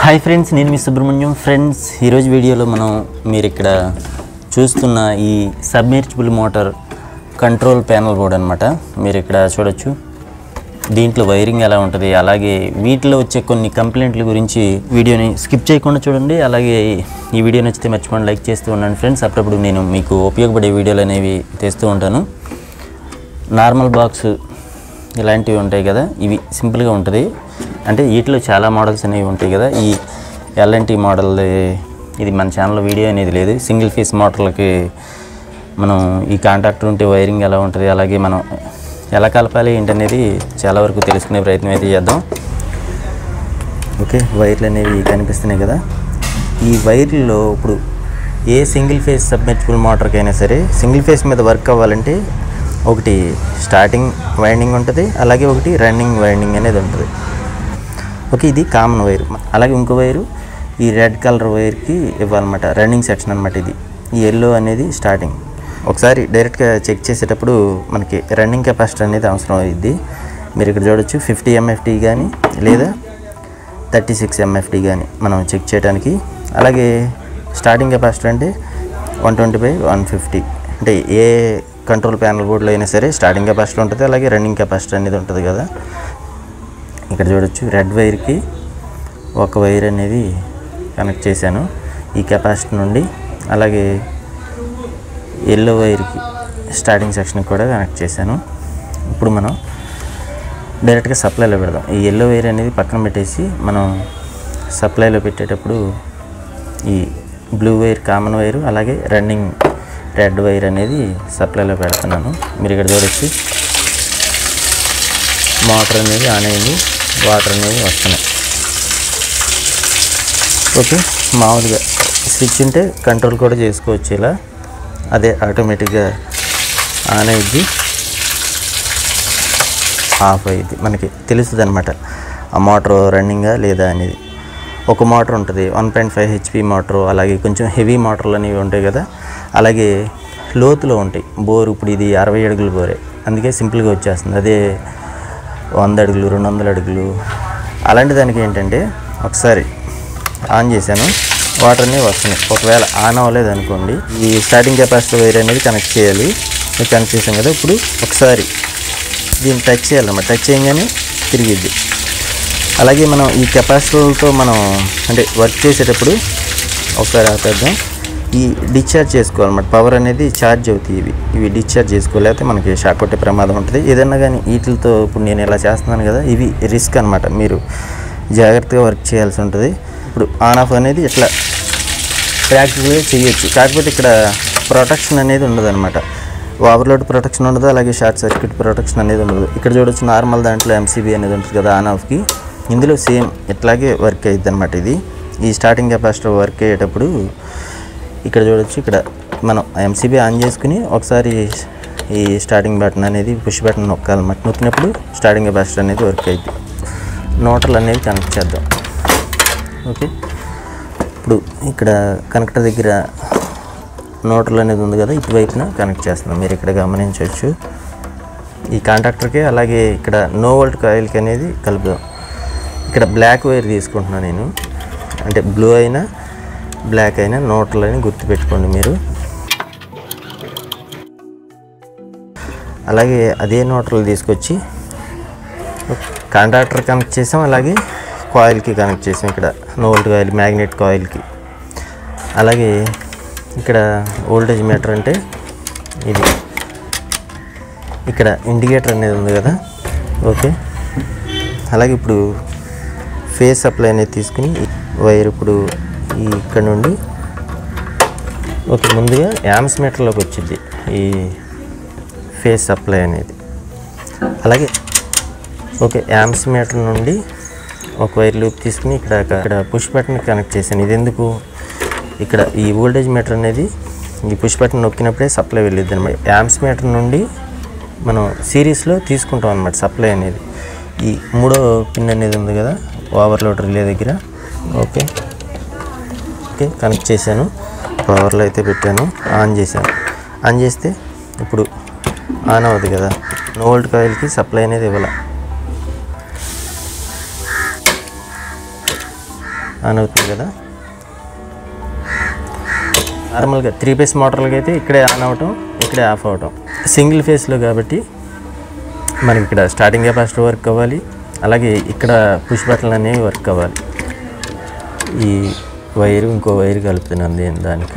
hi friends నేను మీ Subrahmanyam friends ఈరోజు వీడియోలో మనం మీరు ఇక్కడ చూస్తున్న ఈ submersible motor control panel board అనమాట మీరు ఇక్కడ చూడొచ్చు దీంట్లో వైరింగ్ ఎలా ఉంటుంది అలాగే వీటిలో వచ్చే కొన్ని కంప్లైంట్ల గురించి వీడియోని స్కిప్ చేయకుండా చూడండి అలాగే ఈ వీడియో నచ్చితే మర్చిపోండి లైక్ చేస్తూ ఉండండి ఫ్రెండ్స్ అప్పుడప్పుడు నేను మీకు ఉపయోగపడే వీడియోలు అనేవి తెస్తూ ఉంటాను నార్మల్ బాక్స్ ఇలాంటివి ఉంటాయి కదా ఇవి సింపుల్గా ఉంటుంది అంటే వీటిలో చాలా మోడల్స్ అనేవి ఉంటాయి కదా ఈ ఎల్ఎన్టీ మోడల్ ఇది మన ఛానల్లో వీడియో అనేది లేదు సింగిల్ ఫేస్ మోటార్లకి మనం ఈ కాంటాక్టర్ ఉంటే వైరింగ్ ఎలా ఉంటుంది అలాగే మనం ఎలా కలపాలి ఏంటనేది చాలా వరకు తెలుసుకునే ప్రయత్నం అయితే చేద్దాం ఓకే వైర్లు అనేవి కనిపిస్తున్నాయి కదా ఈ వైర్లలో ఇప్పుడు ఏ సింగిల్ ఫేస్ సబ్మెర్చిబుల్ మోటార్కి అయినా సరే సింగిల్ ఫేస్ మీద వర్క్ అవ్వాలంటే ఒకటి స్టార్టింగ్ వైండింగ్ ఉంటుంది అలాగే ఒకటి రన్నింగ్ వైండింగ్ అనేది ఉంటుంది ఓకే ఇది కామన్ వైర్ అలాగే ఇంకో వైరు ఈ రెడ్ కలర్ వైర్కి ఇవ్వాలన్నమాట రన్నింగ్ సెక్షన్ అనమాట ఇది ఈ ఎల్లో అనేది స్టార్టింగ్ ఒకసారి డైరెక్ట్గా చెక్ చేసేటప్పుడు మనకి రన్నింగ్ కెపాసిటీ అనేది అవసరం అయ్యిద్ది మీరు ఇక్కడ చూడొచ్చు ఫిఫ్టీ ఎంఎఫ్టీ కానీ లేదా థర్టీ సిక్స్ ఎంఎఫ్టీ కానీ మనం చెక్ చేయడానికి అలాగే స్టార్టింగ్ కెపాసిటీ అంటే one twenty by one fifty అంటే ఏ కంట్రోల్ ప్యానల్ బోర్డులో అయినా సరే స్టార్టింగ్ కెపాసిటీ ఉంటుంది అలాగే రన్నింగ్ కెపాసిటీ అనేది ఉంటుంది కదా ఇక్కడ చూడొచ్చు రెడ్ వైర్కి ఒక వైర్ అనేది కనెక్ట్ చేశాను ఈ కెపాసిటీ నుండి అలాగే ఎల్లో వైర్కి స్టార్టింగ్ సెక్షన్కి కూడా కనెక్ట్ చేశాను ఇప్పుడు మనం డైరెక్ట్గా సప్లైలో పెడదాం ఈ ఎల్లో వైర్ అనేది పక్కన పెట్టేసి మనం సప్లైలో పెట్టేటప్పుడు ఈ బ్లూ వైర్ కామన్ వైర్ అలాగే రన్నింగ్ రెడ్ వైర్ అనేది సప్లైలో పెడుతున్నాను మీరు ఇక్కడ చూడొచ్చు మోటార్ అనేది ఆన్ అయింది వాటర్ అనేవి వస్తున్నాయి ఓకే మామూలుగా స్విచ్ ఉంటే కంట్రోల్ కూడా చేసుకోవచ్చు ఇలా అదే ఆటోమేటిక్గా ఆన్ అయ్యిద్ది ఆఫ్ అయ్యిద్ది మనకి తెలుస్తుంది అనమాట ఆ మోటార్ రన్నింగా లేదా అనేది ఒక మోటార్ ఉంటుంది one point five HP motor అలాగే కొంచెం హెవీ మోటార్లు అనేవి ఉంటాయి కదా అలాగే లోతులో ఉంటాయి బోర్ ఇప్పుడు ఇది అరవై అడుగుల బోరే అందుకే సింపుల్గా వచ్చేస్తుంది అదే వంద అడుగులు రెండు వందల అడుగులు అలాంటి దానికి ఏంటంటే ఒకసారి ఆన్ చేశాను వాటర్ అనేవి వస్తున్నాయి ఒకవేళ ఆన్ అవ్వలేదు అనుకోండి ఈ స్టార్టింగ్ కెపాసిటీ వైర్ అనేది కనెక్ట్ చేయాలి ఇది కనెక్ట్ చేసాం కదా ఇప్పుడు ఒకసారి దీన్ని టచ్ చేయాలన్నమాట టచ్ చేయగానే తిరిగిద్ది అలాగే మనం ఈ కెపాసిటర్లతో మనం అంటే వర్క్ చేసేటప్పుడు ఒకసారి ఆపేద్దాం ఈ డిశ్చార్జ్ చేసుకోవాలన్నమాట పవర్ అనేది ఛార్జ్ అవుతాయి ఇవి ఇవి డిశ్చార్జ్ చేసుకోలేకపోతే మనకి షాక్ కొట్టే ప్రమాదం ఉంటుంది ఏదన్నా కానీ వీటితో ఇప్పుడు నేను ఇలా చేస్తున్నాను కదా ఇవి రిస్క్ అనమాట మీరు జాగ్రత్తగా వర్క్ చేయాల్సి ఉంటుంది ఇప్పుడు ఆన్ ఆఫ్ అనేది ఇట్లా ప్రాక్టికల్గా చేయొచ్చు కాకపోతే ఇక్కడ ప్రొటెక్షన్ అనేది ఉండదు అనమాట ఓవర్లోడ్ ప్రొటెక్షన్ ఉండదు అలాగే షార్ట్ సర్క్యూట్ ప్రొటెక్షన్ అనేది ఉండదు ఇక్కడ చూడొచ్చు నార్మల్ దాంట్లో ఎంసీబీ అనేది ఉంటుంది కదా ఆన్ ఆఫ్కి ఇందులో సేమ్ ఇట్లాగే వర్క్ అయ్యిద్ది అనమాట ఇది ఈ స్టార్టింగ్ కెపాసిటర్ వర్క్ అయ్యేటప్పుడు ఇక్కడ చూడొచ్చు ఇక్కడ మనం ఎంసీబీ ఆన్ చేసుకుని ఒకసారి ఈ స్టార్టింగ్ బటన్ అనేది పుష్ బటన్ నొక్కాలన్నమాట నొక్కినప్పుడు స్టార్టింగ్ కెపాసిటర్ అనేది వర్క్ అయ్యింది నోటర్లు అనేవి కనెక్ట్ చేద్దాం ఓకే ఇప్పుడు ఇక్కడ కనెక్టర్ దగ్గర నోటర్లు అనేది ఉంది కదా ఇటువైపున కనెక్ట్ చేస్తున్నాం మీరు ఇక్కడ గమనించవచ్చు ఈ కాంట్రాక్టర్కి అలాగే ఇక్కడ నో వోల్ట్ కాయిల్కి అనేది కలుపుదాం ఇక్కడ బ్లాక్ వైర్ తీసుకుంటున్నాను నేను అంటే బ్లూ అయినా బ్లాక్ అయినా నోట్లు అని గుర్తుపెట్టుకోండి మీరు అలాగే అదే నోట్లు తీసుకొచ్చి కాంట్రాక్టర్ కనెక్ట్ చేసాం అలాగే కాయిల్కి కనెక్ట్ చేసాం ఇక్కడ నోల్ట్ కాయిల్ మ్యాగ్నెట్ కాయిల్కి అలాగే ఇక్కడ వోల్టేజ్ మీటర్ అంటే ఇది ఇక్కడ ఇండికేటర్ అనేది ఉంది కదా ఓకే అలాగే ఇప్పుడు ఫేస్ సప్లై అనేది తీసుకుని వైర్ ఇప్పుడు ఈ ఇక్కడ నుండి ఓకే ముందుగా యామ్స్ మీటర్లోకి వచ్చింది ఈ ఫేస్ సప్లై అనేది అలాగే ఓకే యామ్స్ మీటర్ నుండి ఒక వైర్ లూప్ తీసుకుని ఇక్కడ ఇక్కడ పుష్ బటన్ కనెక్ట్ చేశాను ఇది ఎందుకు ఇక్కడ ఈ వోల్టేజ్ మీటర్ అనేది ఈ పుష్ బటన్ నొక్కినప్పుడే సప్లై వెళ్ళిద్ది అనమాట యామ్స్ మీటర్ నుండి మనం సిరీస్లో తీసుకుంటాం అనమాట సప్లై అనేది ఈ మూడో పిన్ అనేది ఉంది కదా ఓవర్లోడ్ రిలే దగ్గర ఓకే ఓకే కనెక్ట్ చేశాను పవర్లో అయితే పెట్టాను ఆన్ చేశాను ఆన్ చేస్తే ఇప్పుడు ఆన్ అవుతుంది కదా నో వోల్ట్ కాయిల్కి సప్లై అనేది ఇవ్వాలి ఆన్ అవుతుంది కదా నార్మల్గా త్రీ ఫేస్ మోటార్లకి అయితే ఇక్కడే ఆన్ అవటం ఇక్కడే ఆఫ్ అవటం సింగిల్ ఫేస్లో కాబట్టి మనకి ఇక్కడ స్టార్టింగ్ కెపాసిటర్ వర్క్ అవ్వాలి అలాగే ఇక్కడ పుష్ బటన్లు అనేవి వర్క్ అవ్వాలి ఈ వైర్ ఇంకో వైర్ కలుపుతున్నాను దీని దానికి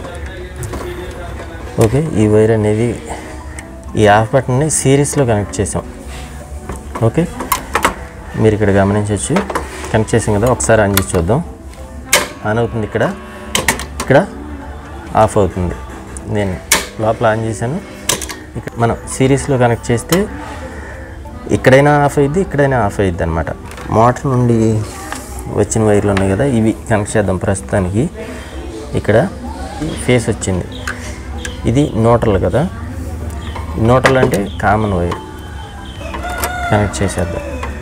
ఓకే ఈ వైర్ అనేది ఈ ఆఫ్ బటన్ని సిరీస్లో కనెక్ట్ చేసాం ఓకే మీరు ఇక్కడ గమనించవచ్చు కనెక్ట్ చేసాం కదా ఒకసారి ఆన్ చేసి చూద్దాం ఆన్ అవుతుంది ఇక్కడ ఇక్కడ ఆఫ్ అవుతుంది నేను లోపల ఆన్ చేశాను ఇక్కడ మనం సిరీస్లో కనెక్ట్ చేస్తే ఇక్కడైనా ఆఫ్ అయ్యిద్ది ఇక్కడైనా ఆఫ్ అయ్యిద్ది అనమాట మోటార్ నుండి వచ్చిన వైర్లు ఉన్నాయి కదా ఇవి కనెక్ట్ చేద్దాం ప్రస్తుతానికి ఇక్కడ ఫేస్ వచ్చింది ఇది న్యూట్రల్ కదా న్యూట్రల్ అంటే కామన్ వైర్ కనెక్ట్ చేసేద్దాం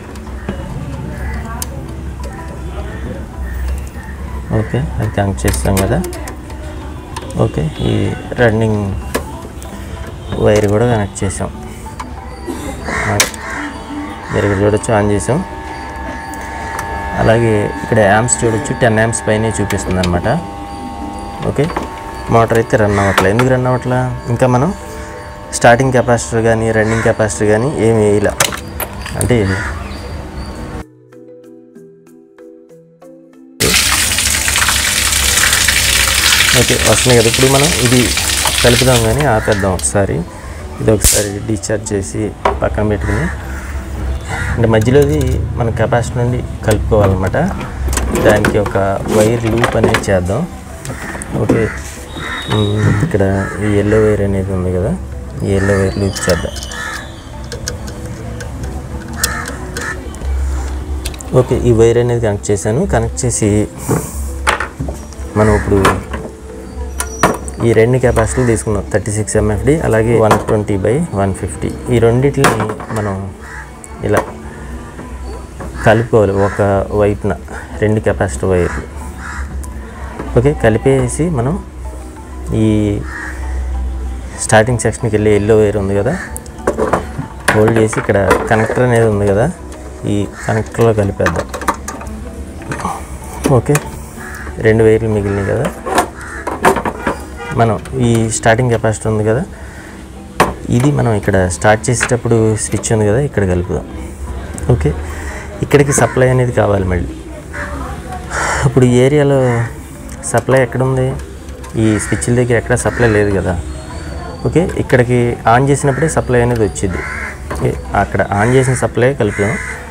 ఓకే అది కనెక్ట్ చేస్తాం కదా ఓకే ఈ రన్నింగ్ వైర్ కూడా కనెక్ట్ చేసాం మీరు ఇక్కడ చూడొచ్చు ఆన్ చేసాం అలాగే ఇక్కడ యాంప్స్ చూడొచ్చు టెన్ యాంప్స్ పైనే చూపిస్తుంది అనమాట ఓకే మోటార్ అయితే రన్ అవ్వట్లే ఎందుకు రన్ అవ్వట్లా ఇంకా మనం స్టార్టింగ్ కెపాసిటర్ కానీ రన్నింగ్ కెపాసిటర్ కానీ ఏమి వేయలే అంటే ఓకే వస్తున్నాయి కదా ఇప్పుడు మనం ఇది కలుపుదాం కానీ ఆపేద్దాం ఒకసారి ఇది ఒకసారి డిశ్చార్జ్ చేసి పక్కన పెట్టుకుని అంటే మధ్యలోది మన కెపాసిటీ నుండి కలుపుకోవాలన్నమాట దానికి ఒక వైర్ లూప్ అనేది చేద్దాం ఓకే ఉమ్, ఇక్కడ ఈ ఎల్లో వైర్ అనేది ఉంది కదా ఈ ఎల్లో వైర్ లూప్ చేద్దాం ఓకే ఈ వైర్ అనేది కనెక్ట్ చేశాను కనెక్ట్ చేసి మనం ఇప్పుడు ఈ రెండు కెపాసిటీలు తీసుకున్నాం థర్టీ సిక్స్ ఎంఎఫ్డి అలాగే one twenty by one fifty ఈ రెండింటిని మనం ఇలా కలుపుకోవాలి ఒక వైపున రెండు కెపాసిటర్ వైర్లు ఓకే కలిపేసి మనం ఈ స్టార్టింగ్ సెక్షన్కి వెళ్ళే ఎల్లో వైర్ ఉంది కదా హోల్డ్ చేసి ఇక్కడ కనెక్టర్ అనేది ఉంది కదా ఈ కనెక్టర్లో కలిపేద్దాం ఓకే రెండు వైర్లు మిగిలినాయి కదా మనం ఈ స్టార్టింగ్ కెపాసిటీ ఉంది కదా ఇది మనం ఇక్కడ స్టార్ట్ చేసేటప్పుడు స్విచ్ ఉంది కదా ఇక్కడ కలుపుదాం ఓకే ఇక్కడికి సప్లై అనేది కావాలి మళ్ళీ ఇప్పుడు ఈ ఏరియాలో సప్లై ఎక్కడుంది ఈ స్విచ్ల దగ్గర ఎక్కడ సప్లై లేదు కదా ఓకే ఇక్కడికి ఆన్ చేసినప్పుడే సప్లై అనేది వచ్చింది ఓకే అక్కడ ఆన్ చేసిన సప్లై కలుపుదాం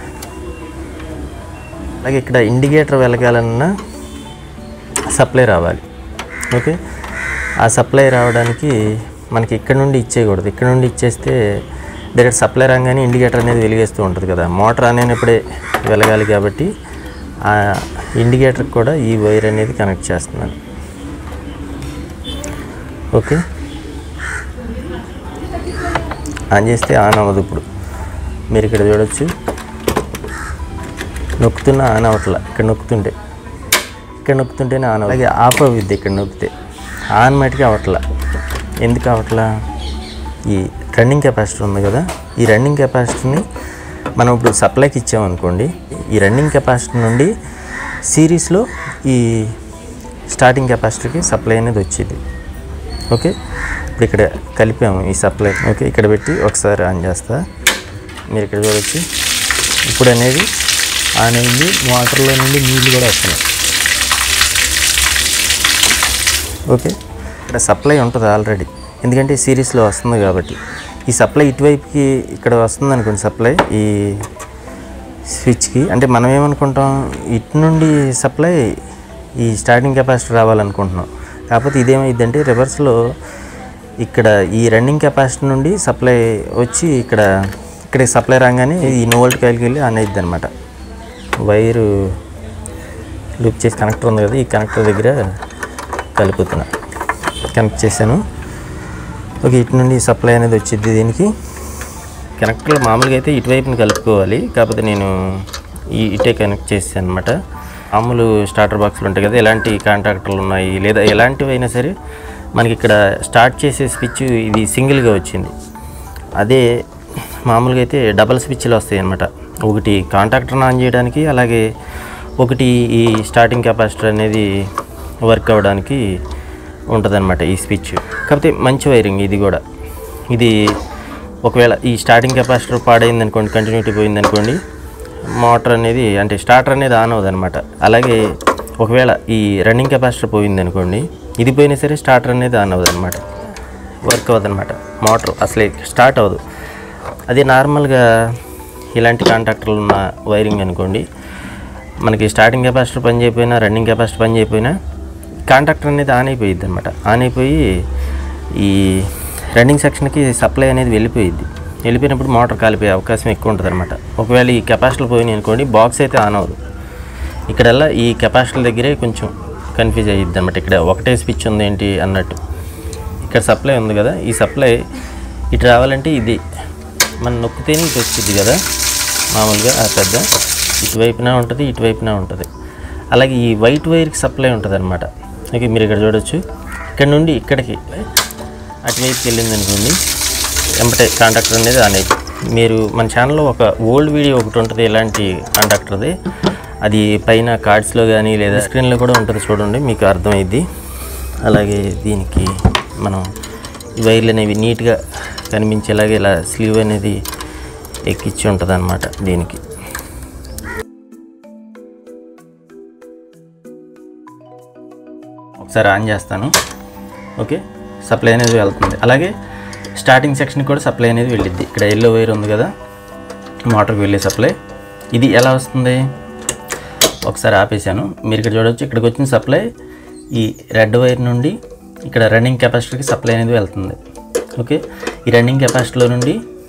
అలాగే ఇక్కడ ఇండికేటర్ వెలగాలన్నా సప్లై రావాలి ఓకే ఆ సప్లై రావడానికి మనకి ఇక్కడ నుండి ఇచ్చేయకూడదు ఇక్కడ నుండి ఇచ్చేస్తే డైరెక్ట్ సప్లై రాగానే ఇండికేటర్ అనేది వెలిగేస్తూ ఉంటుంది కదా మోటార్ అనేటప్పుడే వెలగాలి కాబట్టి ఆ ఇండికేటర్కి కూడా ఈ వైర్ అనేది కనెక్ట్ చేస్తున్నాను ఓకే ఆన్ చేస్తే ఆన్ అవ్వదు ఇప్పుడు మీరు ఇక్కడ చూడొచ్చు నొక్కుతున్నా ఆన్ అవ్వట్లా ఇక్కడ నొక్కుతుంటే ఇక్కడ నొక్కుతుంటేనే ఆన్ అలాగే ఆఫ్ అవుద్ది ఇక్కడ నొక్కితే ఆన్ మటుకి అవ్వట్లా ఎందుకు అవ్వట్లా ఈ రన్నింగ్ కెపాసిటర్ ఉంది కదా ఈ రన్నింగ్ కెపాసిటర్ని మనం ఇప్పుడు సప్లైకి ఇచ్చామనుకోండి ఈ రన్నింగ్ కెపాసిటర్ నుండి సిరీస్లో ఈ స్టార్టింగ్ కెపాసిటర్కి సప్లై అనేది వచ్చింది ఓకే ఇప్పుడు ఇక్కడ కలిపాము ఈ సప్లై ఓకే ఇక్కడ పెట్టి ఒకసారి ఆన్ చేస్తా మీరు ఇక్కడ చూడొచ్చు ఇప్పుడు అనేది ఆన్ అయింది వాటర్లో నుండి నీళ్ళు కూడా వస్తున్నాయి ఓకే ఇక్కడ సప్లై ఉంటుంది ఆల్రెడీ ఎందుకంటే సిరీస్లో వస్తుంది కాబట్టి ఈ సప్లై ఇటువైపుకి ఇక్కడ వస్తుంది అనుకోండి సప్లై ఈ స్విచ్కి అంటే మనం ఏమనుకుంటాం ఇటు నుండి సప్లై ఈ స్టార్టింగ్ కెపాసిటర్ రావాలనుకుంటున్నాం కాకపోతే ఇదేమైందంటే రివర్స్లో ఇక్కడ ఈ రన్నింగ్ కెపాసిటీ నుండి సప్లై వచ్చి ఇక్కడ ఇక్కడ సప్లై రాగానే ఈ నోవల్ట్ కాయలకి వెళ్ళి ఆన్ అయ్యిద్ది అనమాట వైరు లూప్ చేసి కనెక్టర్ ఉంది కదా ఈ కనెక్టర్ దగ్గర కలుపుతున్నా కనెక్ట్ చేశాను ఓకే ఇటు నుండి సప్లై అనేది వచ్చింది దీనికి కనెక్టర్లు మామూలుగా అయితే ఇటువైపుని కలుపుకోవాలి కాకపోతే నేను ఈ ఇటే కనెక్ట్ చేసాను అనమాట మామూలు స్టార్టర్ బాక్సులు ఉంటాయి కదా ఎలాంటి కాంట్రాక్టర్లు ఉన్నాయి లేదా ఎలాంటివి అయినా సరే మనకి ఇక్కడ స్టార్ట్ చేసే స్విచ్ ఇది సింగిల్గా వచ్చింది అదే మామూలుగా అయితే డబల్ స్విచ్లు వస్తాయి అనమాట ఒకటి కాంటాక్టర్ని ఆన్ చేయడానికి అలాగే ఒకటి ఈ స్టార్టింగ్ కెపాసిటర్ అనేది వర్క్ అవ్వడానికి ఉంటుందన్నమాట ఈ స్విచ్ కాకపోతే మంచి వైరింగ్ ఇది కూడా ఇది ఒకవేళ ఈ స్టార్టింగ్ కెపాసిటర్ పాడైంది అనుకోండి కంటిన్యూటీ పోయింది అనుకోండి మోటార్ అనేది అంటే స్టార్టర్ అనేది ఆన్ అవ్వదు అనమాట అలాగే ఒకవేళ ఈ రన్నింగ్ కెపాసిటర్ పోయింది అనుకోండి ఇది పోయినా సరే స్టార్టర్ అనేది ఆన్ అవ్వదు అనమాట వర్క్ అవ్వదు అనమాట మోటార్ అసలే స్టార్ట్ అవ్వదు అది నార్మల్గా ఇలాంటి కాంటాక్టర్లు ఉన్న వైరింగ్ అనుకోండి మనకి స్టార్టింగ్ కెపాసిటర్ పని చేయకపోయినా రన్నింగ్ కెపాసిటర్ పని చేయకపోయినా కాంటాక్టర్ అనేది ఆన్ అయిపోయిద్ది అనమాట ఆన్ అయిపోయి ఈ రన్నింగ్ సెక్షన్కి సప్లై అనేది వెళ్ళిపోయిద్ది వెళ్ళిపోయినప్పుడు మోటార్ కాలిపోయే అవకాశం ఎక్కువ ఉంటుంది అనమాట ఒకవేళ ఈ కెపాసిటర్ పోయినాయి అనుకోండి బాక్స్ అయితే ఆన్ అవ్వదు ఇక్కడల్లా ఈ కెపాసిటర్ దగ్గరే కొంచెం కన్ఫ్యూజ్ అయ్యిద్ది అనమాట ఇక్కడ ఒకటే స్విచ్ ఉంది ఏంటి అన్నట్టు ఇక్కడ సప్లై ఉంది కదా ఈ సప్లై ఇటు రావాలంటే ఇది మనం నొక్కితేనే ఇటు వచ్చింది కదా మామూలుగా ఆ పెద్ద ఇటువైపున ఉంటుంది ఇటువైపున ఉంటుంది అలాగే ఈ వైట్ వైర్కి సప్లై ఉంటుంది అనమాట ఓకే మీరు ఇక్కడ చూడొచ్చు ఇక్కడ నుండి ఇక్కడికి అటువైపుకి వెళ్ళింది అనుకోండి ఎంబటే కాంటాక్టర్ అనేది ఆన్ అయిపోయింది మీరు మన ఛానల్లో ఒక ఓల్డ్ వీడియో ఒకటి ఉంటుంది ఇలాంటి కాంటాక్టర్ది అది పైన కార్డ్స్లో కానీ లేదా స్క్రీన్లో కూడా ఉంటుంది చూడండి మీకు అర్థమైద్ది అలాగే దీనికి మనం ఈ వైర్లు అనేవి నీట్గా కనిపించేలాగా ఇలా స్లీవ్ అనేది ఎక్కించి ఉంటుంది అనమాట దీనికి ఒకసారి ఆన్ చేస్తాను ఓకే సప్లై అనేది వెళ్తుంది అలాగే స్టార్టింగ్ సెక్షన్కి కూడా సప్లై అనేది వెళ్ళిద్ది ఇక్కడ ఎల్లో వైర్ ఉంది కదా మోటార్కి వెళ్ళే సప్లై ఇది ఎలా వస్తుంది ఒకసారి ఆపేసాను మీరు ఇక్కడ చూడవచ్చు ఇక్కడికి వచ్చిన సప్లై ఈ రెడ్ వైర్ నుండి ఇక్కడ రన్నింగ్ కెపాసిటర్కి సప్లై అనేది వెళ్తుంది ఓకే ఈ రన్నింగ్ కెపాసిటీలో నుండి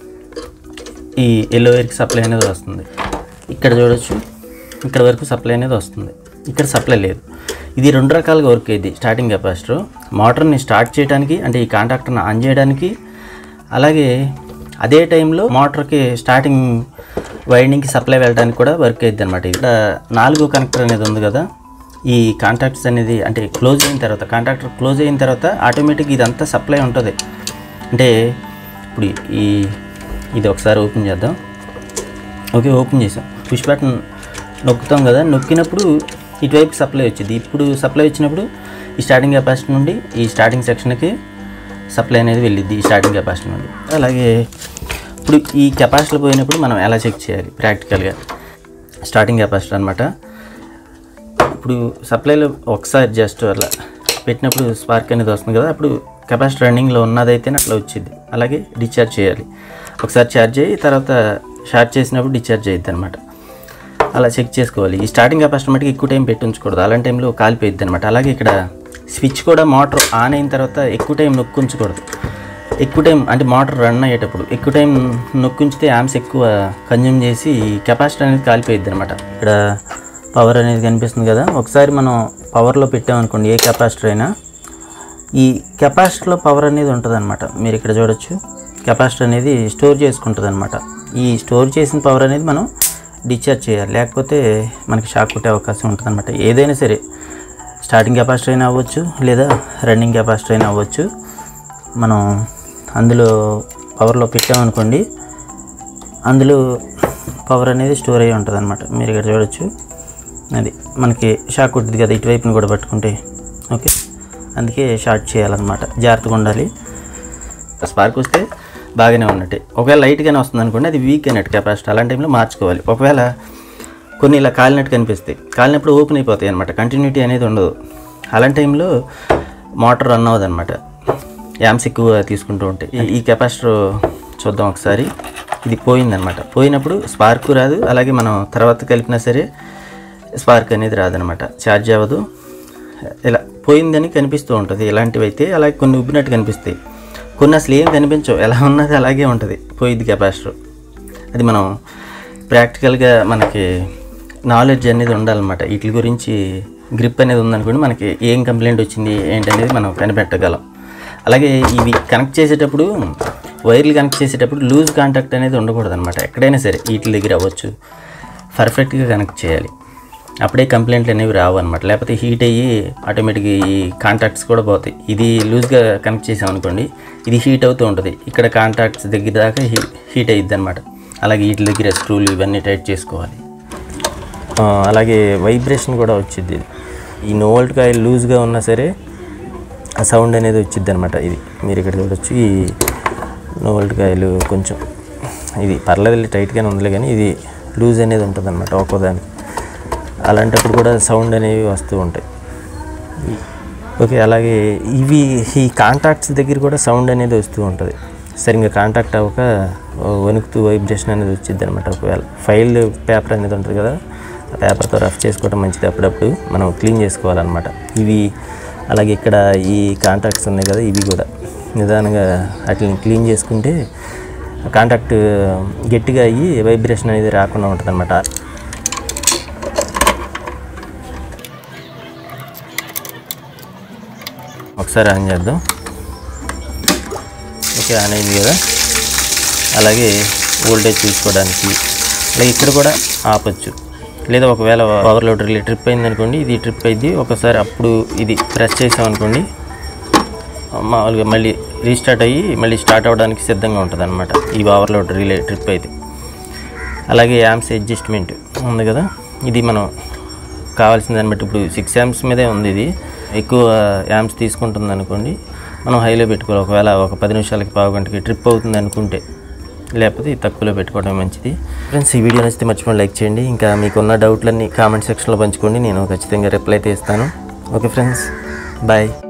ఈ ఎల్లో వైర్కి సప్లై అనేది వస్తుంది ఇక్కడ చూడొచ్చు ఇక్కడ వరకు సప్లై అనేది వస్తుంది ఇక్కడ సప్లై లేదు ఇది రెండు రకాలుగా వర్క్ అయ్యింది స్టార్టింగ్ కెపాసిటర్ మోటార్ని స్టార్ట్ చేయడానికి అంటే ఈ కాంటాక్టర్ని ఆన్ చేయడానికి అలాగే అదే టైంలో మోటార్కి స్టార్టింగ్ వైండింగ్కి సప్లై వెళ్ళడానికి కూడా వర్క్ అయ్యింది అనమాట ఇక్కడ నాలుగో కనెక్టర్ అనేది ఉంది కదా ఈ కాంటాక్ట్స్ అనేది అంటే క్లోజ్ అయిన తర్వాత కాంటాక్టర్ క్లోజ్ అయిన తర్వాత ఆటోమేటిక్ ఇదంతా సప్లై ఉంటుంది అంటే ఇప్పుడు ఈ ఇది ఒకసారి ఓపెన్ చేద్దాం ఓకే ఓపెన్ చేసాం పుష్ బటన్ నొక్కుతాం కదా నొక్కినప్పుడు ఇటువైపు సప్లై వచ్చింది ఇప్పుడు సప్లై వచ్చినప్పుడు ఈ స్టార్టింగ్ కెపాసిటీ నుండి ఈ స్టార్టింగ్ సెక్షన్కి సప్లై అనేది వెళ్ళిద్ది ఈ స్టార్టింగ్ కెపాసిటీ నుండి అలాగే ఇప్పుడు ఈ కెపాసిటీ పోయినప్పుడు మనం ఎలా చెక్ చేయాలి ప్రాక్టికల్గా స్టార్టింగ్ కెపాసిటీ అనమాట ఇప్పుడు సప్లైలో ఒకసారి జస్ట్ అలా పెట్టినప్పుడు స్పార్క్ అనేది వస్తుంది కదా అప్పుడు కెపాసిటీ రన్నింగ్లో ఉన్నదైతేనే అట్లా వచ్చింది అలాగే డిశ్చార్జ్ చేయాలి ఒకసారి ఛార్జ్ అయ్యి తర్వాత షార్ట్ చేసినప్పుడు డిశ్చార్జ్ అయ్యిద్ది అనమాట అలా చెక్ చేసుకోవాలి ఈ స్టార్టింగ్ కెపాసిటీ మటుకు ఎక్కువ టైం పెట్టి ఉంచకూడదు అలాంటి టైంలో కాలిపోయిద్ది అనమాట అలాగే ఇక్కడ స్విచ్ కూడా మోటార్ ఆన్ అయిన తర్వాత ఎక్కువ టైం నొక్కుంచకూడదు ఎక్కువ టైం అంటే మోటార్ రన్ అయ్యేటప్పుడు ఎక్కువ టైం నొక్కుంచితే యామ్స్ ఎక్కువ కన్జ్యూమ్ చేసి కెపాసిటీ అనేది కాలిపోయిద్ది అనమాట ఇక్కడ పవర్ అనేది కనిపిస్తుంది కదా ఒకసారి మనం పవర్లో పెట్టామనుకోండి ఏ కెపాసిటర్ అయినా ఈ కెపాసిటర్లో పవర్ అనేది ఉంటుంది అనమాట మీరు ఇక్కడ చూడొచ్చు కెపాసిటర్ అనేది స్టోర్ చేసుకుంటుంది అనమాట ఈ స్టోర్ చేసిన పవర్ అనేది మనం డిశ్చార్జ్ చేయాలి లేకపోతే మనకి షాక్ కొట్టే అవకాశం ఉంటుంది అనమాట ఏదైనా సరే స్టార్టింగ్ కెపాసిటర్ అయినా అవ్వచ్చు లేదా రన్నింగ్ కెపాసిటర్ అయినా అవ్వచ్చు మనం అందులో పవర్లో పెట్టామనుకోండి అందులో పవర్ అనేది స్టోర్ అయ్యి ఉంటుంది అనమాట మీరు ఇక్కడ చూడొచ్చు అది మనకి షాక్ కొట్టింది కదా ఇటువైపుని కూడా పట్టుకుంటే ఓకే అందుకే షార్ట్ చేయాలన్నమాట జాగ్రత్తగా ఉండాలి స్పార్క్ వస్తే బాగానే ఉన్నట్టే ఒకవేళ లైట్గానే వస్తుంది అనుకోండి అది వీక్ అయినట్టు కెపాసిటీ అలాంటి టైంలో మార్చుకోవాలి ఒకవేళ కొన్ని ఇలా కాలినట్టు కనిపిస్తాయి కాలినప్పుడు ఓపెన్ అయిపోతాయి అనమాట కంటిన్యూటీ అనేది ఉండదు అలాంటి టైంలో మోటార్ రన్ అవ్వదు అనమాట యామ్స్ ఎక్కువ తీసుకుంటూ ఉంటాయి ఈ- ఈ కెపాసిటర్ చూద్దాం ఒకసారి ఇది పోయిందనమాట పోయినప్పుడు స్పార్క్ రాదు అలాగే మనం తర్వాత కలిపినా సరే స్పార్క్ అనేది రాదనమాట ఛార్జ్ అవ్వదు ఇలా పోయిందని కనిపిస్తూ ఉంటుంది ఇలాంటివి అయితే అలాగే కొన్ని ఉబ్బినట్టు కనిపిస్తాయి కొన్ని అసలు ఏం కనిపించవు ఎలా ఉన్నది అలాగే ఉంటుంది పోయిద్ది కెపాసిటర్ అది మనం ప్రాక్టికల్గా మనకి నాలెడ్జ్ అనేది ఉండాలన్నమాట వీటి గురించి గ్రిప్ అనేది ఉందనుకోండి మనకి ఏం కంప్లైంట్ వచ్చింది ఏంటనేది మనం కనిపెట్టగలం అలాగే ఇవి కనెక్ట్ చేసేటప్పుడు వైర్లు కనెక్ట్ చేసేటప్పుడు లూజ్ కాంటాక్ట్ అనేది ఉండకూడదు అనమాట ఎక్కడైనా సరే వీటి దగ్గర అవ్వచ్చు పర్ఫెక్ట్గా కనెక్ట్ చేయాలి అప్పుడే కంప్లైంట్లు అనేవి రావు అనమాట లేకపోతే హీట్ అయ్యి ఆటోమేటిక్గా ఈ కాంటాక్ట్స్ కూడా పోతాయి ఇది లూజ్గా కనెక్ట్ చేసాం అనుకోండి ఇది హీట్ అవుతూ ఉంటుంది ఇక్కడ కాంటాక్ట్స్ దగ్గర దాకా హీ హీట్ అయ్యిద్ది అనమాట అలాగే వీటి దగ్గర స్క్రూలు ఇవన్నీ టైట్ చేసుకోవాలి ఆ, అలాగే వైబ్రేషన్ కూడా వచ్చింది ఇది ఈ నోవల్ట్ కాయిల్ లూజ్గా ఉన్నా సరే ఆ సౌండ్ అనేది వచ్చింది అనమాట ఇది మీరు ఇక్కడ చూడొచ్చు ఈ నోవల్ట్ కాయలు కొంచెం ఇది పర్లేదు టైట్గానే ఉందిలే కానీ ఇది లూజ్ అనేది ఉంటుంది అనమాట ఒక్కోదానికి అలాంటప్పుడు కూడా సౌండ్ అనేవి వస్తూ ఉంటాయి ఓకే అలాగే ఇవి ఈ కాంటాక్ట్స్ దగ్గర కూడా సౌండ్ అనేది వస్తూ ఉంటుంది సరిగ్గా కాంటాక్ట్ అవ్వక ఓ వణుకుతూ వైబ్రేషన్ అనేది వచ్చింది అనమాట ఒకవేళ ఫైల్ పేపర్ అనేది ఉంటుంది కదా ఆ పేపర్తో రఫ్ చేసుకోవడం మంచిది అప్పుడప్పుడు మనం క్లీన్ చేసుకోవాలన్నమాట ఇవి అలాగే ఇక్కడ ఈ కాంటాక్ట్స్ ఉన్నాయి కదా ఇవి కూడా నిదానంగా వాటిని క్లీన్ చేసుకుంటే కాంటాక్ట్ గట్టిగా అయ్యి వైబ్రేషన్ అనేది రాకుండా ఉంటుంది అనమాట ఒకసారి ఆన్ చేద్దాం ఓకే ఆన్ అయింది కదా అలాగే వోల్టేజ్ చూసుకోవడానికి అలాగే ఇక్కడ కూడా ఆపచ్చు లేదా ఒకవేళ ఓవర్లోడ్ రిలే ట్రిప్ అయింది అనుకోండి ఇది ట్రిప్ అయింది ఒకసారి అప్పుడు ఇది ప్రెస్ చేసాం అనుకోండి మామూలుగా మళ్ళీ రీస్టార్ట్ అయ్యి మళ్ళీ స్టార్ట్ అవ్వడానికి సిద్ధంగా ఉంటుంది అనమాట ఈ ఓవర్లోడ్ రిలే ట్రిప్ అయితే అలాగే యామ్స్ అడ్జస్ట్మెంట్ ఉంది కదా ఇది మనం కావాల్సిన దాన్ని బట్టి ఇప్పుడు సిక్స్ యామ్స్ మీదే ఉంది ఇది ఎక్కువ యామ్స్ తీసుకుంటుంది అనుకోండి మనం హైలో పెట్టుకోవాలి ఒకవేళ ఒక పది నిమిషాలకి పావు గంటకి ట్రిప్ అవుతుంది అనుకుంటే లేకపోతే ఇది తక్కువలో పెట్టుకోవడం మంచిది ఫ్రెండ్స్ ఈ వీడియో నచ్చితే మర్చిపోయి లైక్ చేయండి ఇంకా మీకున్న డౌట్లన్నీ కామెంట్ సెక్షన్లో పంచుకోండి నేను ఖచ్చితంగా రిప్లై అయితే ఇస్తాను ఓకే ఫ్రెండ్స్ బాయ్